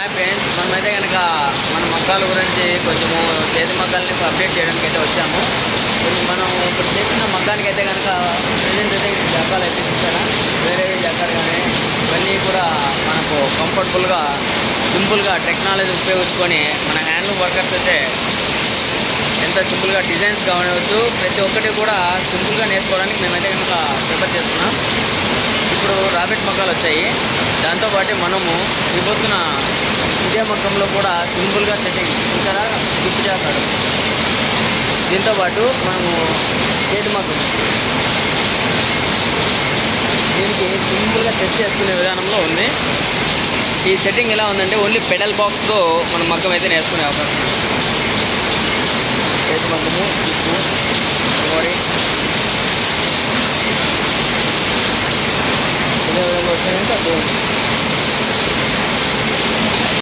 hi friends మనమైతే కనుక మన మగ్గాల గురించి కొంచెము చేతి మగ్గాలని అప్డేట్ చేయడానికి అయితే వచ్చాము కొంచెం మనం ఇప్పుడు చేస్తున్న మగ్గానికి అయితే కనుక ప్రజెంట్ అయితే ఈ జగ్గాలు అయితే చూసారా వేరే జగ్గాలు కానీ ఇవన్నీ కూడా మనకు కంఫర్టబుల్గా సింపుల్గా టెక్నాలజీ ఉపయోగించుకొని మన హ్యాండ్లూమ్ వర్కర్స్ అయితే ఎంత సింపుల్గా డిజైన్స్ కావచ్చు ప్రతి ఒక్కటి కూడా సింపుల్గా నేర్చుకోవడానికి మేమైతే కనుక ప్రిపేర్ చేస్తున్నాం ఇప్పుడు రాబెట్ మగ్గాలు వచ్చాయి దాంతోపాటు మనము ఈ పొద్దున ఇదే మగ్గంలో కూడా సింపుల్గా సెట్టింగ్ చూసారా గిఫ్ట్ చేస్తాడు దీంతోపాటు మనము చేతి మగ్గం దీనికి సింపుల్గా సెట్ చేసుకునే విధానంలో ఉంది ఈ సెట్టింగ్ ఎలా ఉందంటే ఓన్లీ పెడల్ బాక్స్తో మనం మగ్గం అయితే నేర్చుకునే అవకాశం ఉంది చేతి మగ్గము జిప్పు బాడీ ఇదే విధంగా వచ్చాయంటే అప్పుడు